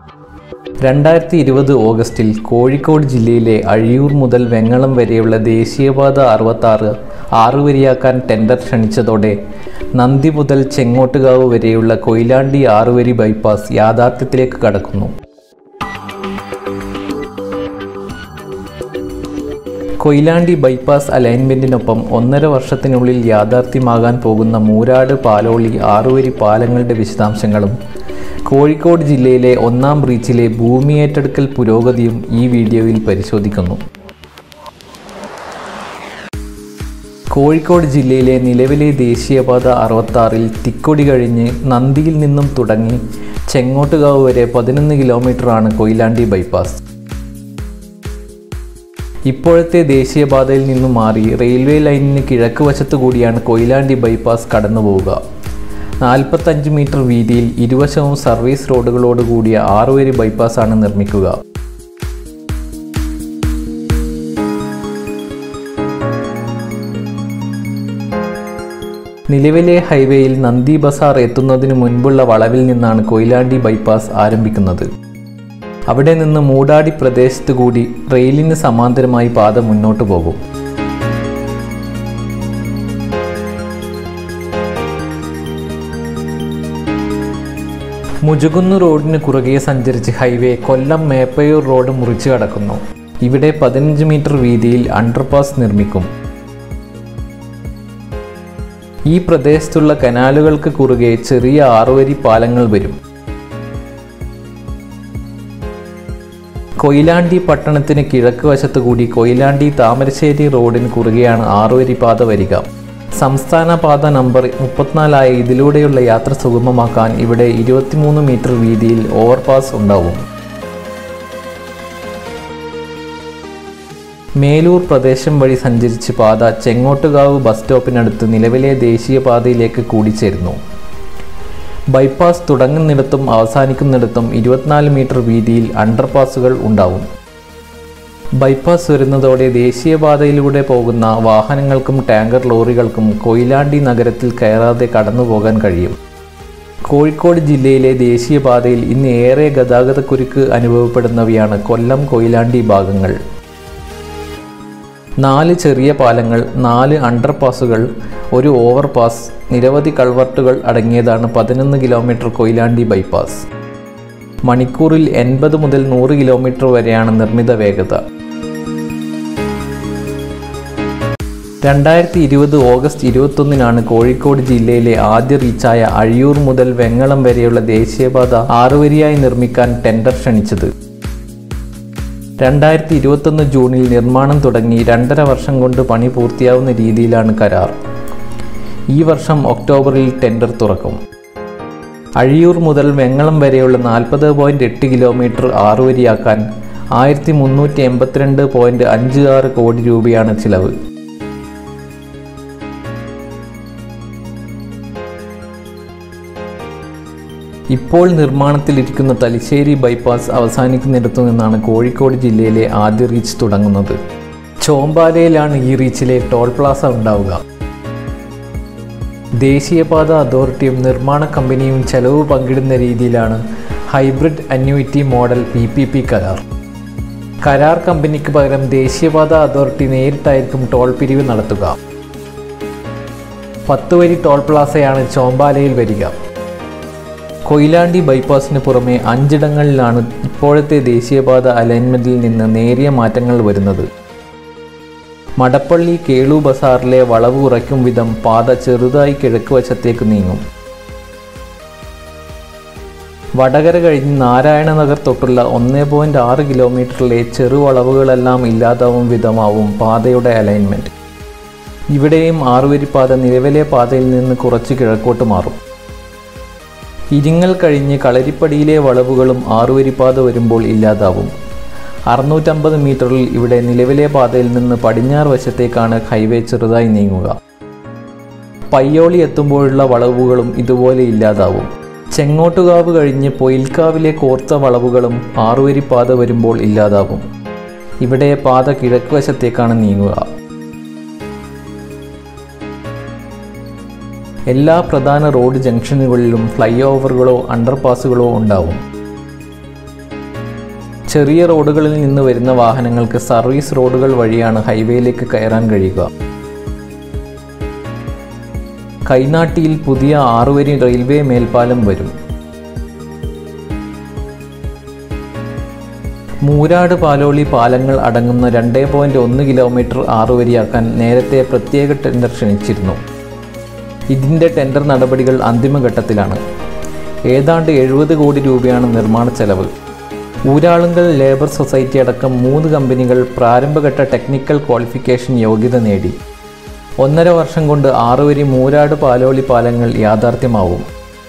രണ്ടായിരത്തി ഇരുപത് ഓഗസ്റ്റിൽ കോഴിക്കോട് ജില്ലയിലെ അഴിയൂർ മുതൽ വെങ്ങളം വരെയുള്ള ദേശീയപാത അറുപത്താറ് ആറുവരിയാക്കാൻ ടെൻഡർ ക്ഷണിച്ചതോടെ നന്ദി മുതൽ ചെങ്ങോട്ടുകാവ് വരെയുള്ള കൊയിലാണ്ടി ആറുവരി ബൈപ്പാസ് യാഥാർത്ഥ്യത്തിലേക്ക് കടക്കുന്നു കൊയിലാണ്ടി ബൈപ്പാസ് അലൈൻമെൻറ്റിനൊപ്പം ഒന്നര വർഷത്തിനുള്ളിൽ യാഥാർത്ഥ്യമാകാൻ പോകുന്ന മൂരാട് പാലോളി ആറുവരി പാലങ്ങളുടെ വിശദാംശങ്ങളും കോഴിക്കോട് ജില്ലയിലെ ഒന്നാം ബ്രീച്ചിലെ ഭൂമി ഏറ്റെടുക്കൽ പുരോഗതിയും ഈ വീഡിയോയിൽ പരിശോധിക്കുന്നു കോഴിക്കോട് ജില്ലയിലെ നിലവിലെ ദേശീയപാത അറുപത്താറിൽ തിക്കൊടി കഴിഞ്ഞ് നന്ദിയിൽ നിന്നും തുടങ്ങി ചെങ്ങോട്ടുകാവ് വരെ പതിനൊന്ന് കിലോമീറ്ററാണ് കൊയിലാണ്ടി ബൈപ്പാസ് ഇപ്പോഴത്തെ ദേശീയപാതയിൽ നിന്നും മാറി റെയിൽവേ ലൈനിന് കിഴക്ക് വശത്തു കൂടിയാണ് കൊയിലാണ്ടി ബൈപ്പാസ് കടന്നു പോവുക നാൽപ്പത്തഞ്ച് മീറ്റർ വീതിയിൽ ഇരുവശവും സർവീസ് റോഡുകളോട് കൂടിയ ആറുവരി ബൈപ്പാസാണ് നിർമ്മിക്കുക നിലവിലെ ഹൈവേയിൽ നന്ദി ബസാർ എത്തുന്നതിന് മുൻപുള്ള വളവിൽ നിന്നാണ് കൊയിലാണ്ടി ബൈപ്പാസ് ആരംഭിക്കുന്നത് അവിടെ നിന്ന് മൂടാടി പ്രദേശത്ത് കൂടി റെയിലിന് സമാന്തരമായി പാത മുന്നോട്ട് പോകും മുജുകുന്ന് റോഡിന് കുറുകെ സഞ്ചരിച്ച് ഹൈവേ കൊല്ലം മേപ്പയൂർ റോഡ് മുറിച്ചു കടക്കുന്നു ഇവിടെ പതിനഞ്ച് മീറ്റർ വീതിയിൽ അണ്ടർപാസ് നിർമ്മിക്കും ഈ പ്രദേശത്തുള്ള കനാലുകൾക്ക് കുറുകെ ചെറിയ ആറുവരി പാലങ്ങൾ വരും കൊയിലാണ്ടി പട്ടണത്തിന് കിഴക്ക് വശത്തു കൂടി കൊയിലാണ്ടി താമരശ്ശേരി റോഡിന് കുറുകെയാണ് ആറുവരി പാത വരിക സംസ്ഥാന പാത നമ്പർ മുപ്പത്തിനാലായ ഇതിലൂടെയുള്ള യാത്ര സുഗമമാക്കാൻ ഇവിടെ ഇരുപത്തിമൂന്ന് മീറ്റർ വീതിയിൽ ഓവർപാസ് ഉണ്ടാവും മേലൂർ പ്രദേശം വഴി സഞ്ചരിച്ച് പാത ചെങ്ങോട്ടുകാവ് ബസ് സ്റ്റോപ്പിനടുത്ത് നിലവിലെ ദേശീയപാതയിലേക്ക് കൂടിച്ചേരുന്നു ബൈപ്പാസ് തുടങ്ങുന്നിടത്തും അവസാനിക്കുന്നിടത്തും ഇരുപത്തിനാല് മീറ്റർ വീതിയിൽ അണ്ടർപാസുകൾ ഉണ്ടാവും ബൈപ്പാസ് വരുന്നതോടെ ദേശീയപാതയിലൂടെ പോകുന്ന വാഹനങ്ങൾക്കും ടാങ്കർ ലോറികൾക്കും കൊയിലാണ്ടി നഗരത്തിൽ കയറാതെ കടന്നുപോകാൻ കഴിയും കോഴിക്കോട് ജില്ലയിലെ ദേശീയപാതയിൽ ഇന്ന് ഏറെ ഗതാഗതക്കുരുക്ക് അനുഭവപ്പെടുന്നവയാണ് കൊല്ലം കൊയിലാണ്ടി ഭാഗങ്ങൾ നാല് ചെറിയ പാലങ്ങൾ നാല് അണ്ടർപാസുകൾ ഒരു ഓവർപാസ് നിരവധി കൾവർട്ടുകൾ അടങ്ങിയതാണ് പതിനൊന്ന് കിലോമീറ്റർ കൊയിലാണ്ടി ബൈപ്പാസ് മണിക്കൂറിൽ എൺപത് മുതൽ നൂറ് കിലോമീറ്റർ വരെയാണ് നിർമ്മിത വേഗത രണ്ടായിരത്തി ഇരുപത് ഓഗസ്റ്റ് ഇരുപത്തൊന്നിനാണ് കോഴിക്കോട് ജില്ലയിലെ ആദ്യ റീച്ചായ അഴിയൂർ മുതൽ വെങ്ങളം വരെയുള്ള ദേശീയപാത ആറുവരിയായി നിർമ്മിക്കാൻ ടെൻഡർ ക്ഷണിച്ചത് രണ്ടായിരത്തി ഇരുപത്തൊന്ന് ജൂണിൽ നിർമ്മാണം തുടങ്ങി രണ്ടര വർഷം കൊണ്ട് പണി പൂർത്തിയാവുന്ന രീതിയിലാണ് കരാർ ഈ വർഷം ഒക്ടോബറിൽ ടെൻഡർ തുറക്കും അഴിയൂർ മുതൽ വെങ്ങളം വരെയുള്ള നാൽപ്പത് പോയിൻറ്റ് എട്ട് കിലോമീറ്റർ ആറുവരിയാക്കാൻ ആയിരത്തി മുന്നൂറ്റി എൺപത്തിരണ്ട് പോയിൻറ്റ് അഞ്ച് ആറ് കോടി രൂപയാണ് ചിലവ് ഇപ്പോൾ നിർമ്മാണത്തിലിരിക്കുന്ന തലശ്ശേരി ബൈപ്പാസ് അവസാനിക്കുന്നിടത്തു നിന്നാണ് കോഴിക്കോട് ജില്ലയിലെ ആദ്യ റീച്ച് തുടങ്ങുന്നത് ചോമ്പാലയിലാണ് ഈ റീച്ചിലെ ടോൾ പ്ലാസ ഉണ്ടാവുക ദേശീയപാത അതോറിറ്റിയും നിർമ്മാണ കമ്പനിയും ചെലവ് പങ്കിടുന്ന രീതിയിലാണ് hybrid annuity model P P P കരാർ കരാർ കമ്പനിക്ക് പകരം ദേശീയപാത അതോറിറ്റി നേരിട്ടായിരിക്കും ടോൾ പിരിവ് നടത്തുക പത്ത് വരി ടോൾ പ്ലാസയാണ് ചോമ്പാലയിൽ വരിക കൊയിലാണ്ടി ബൈപ്പാസിന് പുറമെ അഞ്ചിടങ്ങളിലാണ് ഇപ്പോഴത്തെ ദേശീയപാത അലൈൻമെൻറ്റിൽ നിന്ന് നേരിയ മാറ്റങ്ങൾ വരുന്നത് മടപ്പള്ളി കേളു ബസാറിലെ വളവ് കുറയ്ക്കും വിധം പാത ചെറുതായി കിഴക്ക് വശത്തേക്ക് നീങ്ങും വടകര കഴിഞ്ഞ് നാരായണ നഗർ തൊട്ടുള്ള ഒന്ന് പോയിൻറ്റ് ആറ് കിലോമീറ്ററിലെ ചെറുവളവുകളെല്ലാം ഇല്ലാതാവും വിധമാവും പാതയുടെ അലൈൻമെൻറ്റ് ഇവിടെയും ആറുവരിപ്പാത നിലവിലെ പാതയിൽ നിന്ന് കുറച്ച് കിഴക്കോട്ട് മാറും ഇരിങ്ങൽ കഴിഞ്ഞ് കളരിപ്പടിയിലെ വളവുകളും ആറുവരിപ്പാത വരുമ്പോൾ ഇല്ലാതാവും അറുന്നൂറ്റമ്പത് മീറ്ററിൽ ഇവിടെ നിലവിലെ പാതയിൽ നിന്ന് പടിഞ്ഞാറ് വശത്തേക്കാണ് ഹൈവേ ചെറുതായി നീങ്ങുക പയ്യോളി എത്തുമ്പോഴുള്ള വളവുകളും ഇതുപോലെ ഇല്ലാതാവും ചെങ്ങോട്ടുകാവ് കഴിഞ്ഞ് പൊയിൽക്കാവിലെ കോർത്ത വളവുകളും ആറുവരിപ്പാത വരുമ്പോൾ ഇല്ലാതാവും ഇവിടെ പാത കിഴക്ക് വശത്തേക്കാണ് നീങ്ങുക എല്ലാ പ്രധാന റോഡ് ജംഗ്ഷനുകളിലും ഫ്ലൈ ഓവറുകളോ അണ്ടർപാസുകളോ ഉണ്ടാവും ചെറിയ റോഡുകളിൽ നിന്ന് വരുന്ന വാഹനങ്ങൾക്ക് സർവീസ് റോഡുകൾ വഴിയാണ് ഹൈവേയിലേക്ക് കയറാൻ കഴിയുക കൈനാട്ടിയിൽ പുതിയ ആറുവരി റെയിൽവേ മേൽപ്പാലം വരും മൂരാട് പാലോളി പാലങ്ങൾ അടങ്ങുന്ന രണ്ട് പോയിൻറ്റ് ഒന്ന് കിലോമീറ്റർ ആറുവരിയാക്കാൻ നേരത്തെ പ്രത്യേക ടെൻഡർ ക്ഷണിച്ചിരുന്നു ഇതിൻ്റെ ടെൻഡർ നടപടികൾ അന്തിമഘട്ടത്തിലാണ് ഏതാണ്ട് എഴുപത് കോടി രൂപയാണ് നിർമ്മാണ ചെലവ് ഊരാളുങ്കൽ ലേബർ സൊസൈറ്റി അടക്കം മൂന്ന് കമ്പനികൾ പ്രാരംഭഘട്ട ടെക്നിക്കൽ ക്വാളിഫിക്കേഷൻ യോഗ്യത നേടി ഒന്നര വർഷം കൊണ്ട് ആറുവരി മൂരാട് പാലോളി പാലങ്ങൾ യാഥാർത്ഥ്യമാവും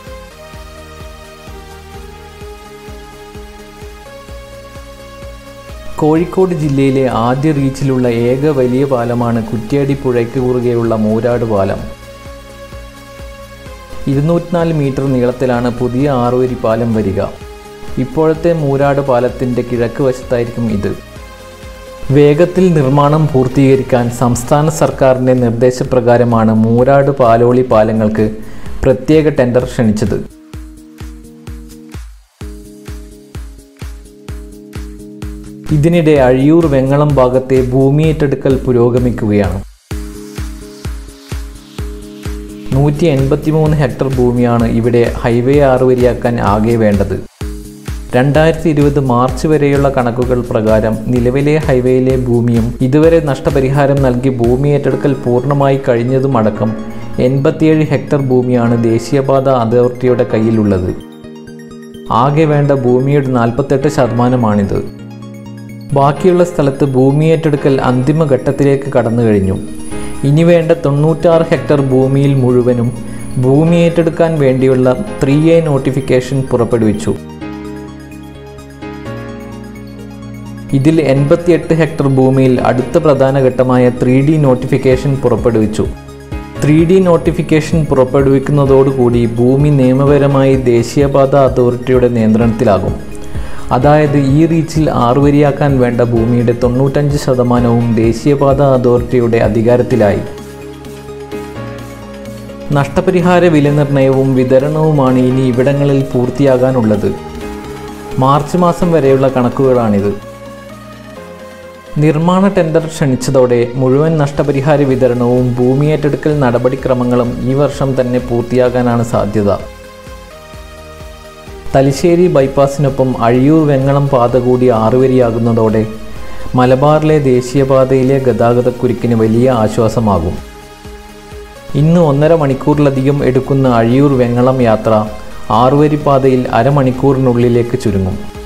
കോഴിക്കോട് ജില്ലയിലെ ആദ്യ റീച്ചിലുള്ള ഏക വലിയ പാലമാണ് കുറ്റ്യാടി പുഴയ്ക്ക് കുറുകെയുള്ള മൂരാട് പാലം ഇരുന്നൂറ്റിനാല് മീറ്റർ നീളത്തിലാണ് പുതിയ ആറുവരി പാലം വരിക ഇപ്പോഴത്തെ മൂരാട് പാലത്തിൻ്റെ കിഴക്ക് വശത്തായിരിക്കും ഇത് വേഗത്തിൽ നിർമ്മാണം പൂർത്തീകരിക്കാൻ സംസ്ഥാന സർക്കാരിൻ്റെ നിർദ്ദേശപ്രകാരമാണ് മൂരാട് പാലോളി പാലങ്ങൾക്ക് പ്രത്യേക ടെൻഡർ ക്ഷണിച്ചത് ഇതിനിടെ അഴിയൂർ വെങ്ങളം ഭാഗത്തെ ഭൂമിയേറ്റെടുക്കൽ പുരോഗമിക്കുകയാണ് നൂറ്റി എൺപത്തിമൂന്ന് ഹെക്ടർ ഭൂമിയാണ് ഇവിടെ ഹൈവേ ആറുവരിയാക്കാൻ ആകെ വേണ്ടത് രണ്ടായിരത്തി ഇരുപത് മാർച്ച് വരെയുള്ള കണക്കുകൾ പ്രകാരം നിലവിലെ ഹൈവേയിലെ ഭൂമിയും ഇതുവരെ നഷ്ടപരിഹാരം നൽകി ഭൂമി ഏറ്റെടുക്കൽ പൂർണ്ണമായി കഴിഞ്ഞതുമടക്കം എൺപത്തിയേഴ് ഹെക്ടർ ഭൂമിയാണ് ദേശീയപാത അതോറിറ്റിയുടെ കയ്യിലുള്ളത് ആകെ വേണ്ട ഭൂമിയുടെ നാൽപ്പത്തെട്ട് ശതമാനമാണിത് ബാക്കിയുള്ള സ്ഥലത്ത് ഭൂമി ഏറ്റെടുക്കൽ അന്തിമഘട്ടത്തിലേക്ക് കടന്നു കഴിഞ്ഞു ഇനി വേണ്ട തൊണ്ണൂറ്റാറ് ഹെക്ടർ ഭൂമിയിൽ മുഴുവനും ഭൂമി ഏറ്റെടുക്കാൻ വേണ്ടിയുള്ള ത്രീ എ നോട്ടിഫിക്കേഷൻ പുറപ്പെടുവിച്ചു ഇതിൽ എൺപത്തിയെട്ട് ഹെക്ടർ ഭൂമിയിൽ അടുത്ത പ്രധാന ഘട്ടമായ ത്രീ ഡി നോട്ടിഫിക്കേഷൻ പുറപ്പെടുവിച്ചു ത്രീ ഡി നോട്ടിഫിക്കേഷൻ പുറപ്പെടുവിക്കുന്നതോടുകൂടി ഭൂമി നിയമപരമായി ദേശീയപാത അതോറിറ്റിയുടെ നിയന്ത്രണത്തിലാകും അതായത് ഈ റീച്ചിൽ ആറുവരിയാക്കാൻ വേണ്ട ഭൂമിയുടെ തൊണ്ണൂറ്റഞ്ച് ശതമാനവും ദേശീയപാത അതോറിറ്റിയുടെ അധികാരത്തിലായി നഷ്ടപരിഹാര വിലനിർണ്ണയവും വിതരണവുമാണ് ഇനി ഇവിടങ്ങളിൽ പൂർത്തിയാകാനുള്ളത് മാർച്ച് മാസം വരെയുള്ള കണക്കുകളാണിത് നിർമ്മാണ ടെൻഡർ ക്ഷണിച്ചതോടെ മുഴുവൻ നഷ്ടപരിഹാര വിതരണവും ഭൂമിയേറ്റെടുക്കൽ നടപടിക്രമങ്ങളും ഈ വർഷം തന്നെ പൂർത്തിയാകാനാണ് സാധ്യത തലശ്ശേരി ബൈപ്പാസിനൊപ്പം അഴിയൂർ വെങ്ങളം പാത കൂടി ആറുവരിയാകുന്നതോടെ മലബാറിലെ ദേശീയപാതയിലെ ഗതാഗതക്കുരുക്കിന് വലിയ ആശ്വാസമാകും ഇന്ന് ഒന്നര മണിക്കൂറിലധികം എടുക്കുന്ന അഴിയൂർ വെങ്ങളം യാത്ര ആറുവരി പാതയിൽ അരമണിക്കൂറിനുള്ളിലേക്ക് ചുരുങ്ങും